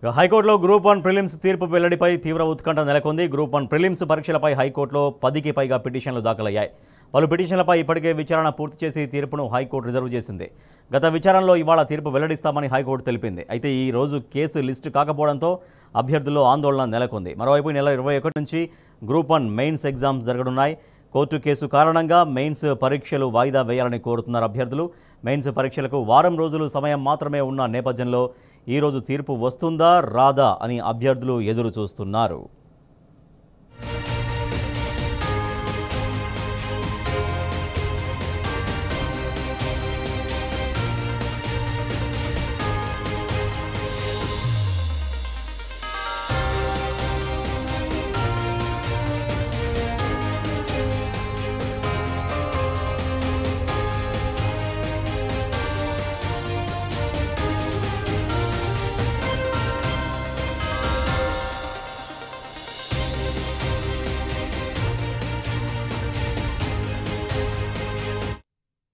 ఇక హైకోర్టులో group one prelims తీర్పు వెల్లడిపై తీవ్ర ఉత్కంఠ నెలకొంది గ్రూప్ వన్ ప్రిలిమ్స్ పరీక్షలపై హైకోర్టులో పదికి పైగా పిటిషన్లు దాఖలయ్యాయి పలు పిటిషన్లపై ఇప్పటికే విచారణ పూర్తి చేసి తీర్పును హైకోర్టు రిజర్వ్ చేసింది గత విచారణలో ఇవాళ తీర్పు వెల్లడిస్తామని హైకోర్టు తెలిపింది అయితే ఈ రోజు కేసు లిస్టు కాకపోవడంతో అభ్యర్థుల్లో ఆందోళన నెలకొంది మరోవైపు ఈ నెల ఇరవై ఒకటి నుంచి గ్రూప్ వన్ మెయిన్స్ ఎగ్జామ్స్ జరగనున్నాయి కోర్టు కేసు కారణంగా మెయిన్స్ పరీక్షలు వాయిదా వేయాలని కోరుతున్నారు అభ్యర్థులు మెయిన్స్ పరీక్షలకు వారం రోజులు సమయం మాత్రమే ఉన్న నేపథ్యంలో ఈరోజు తీర్పు వస్తుందా రాదా అని అభ్యర్థులు ఎదురు చూస్తున్నారు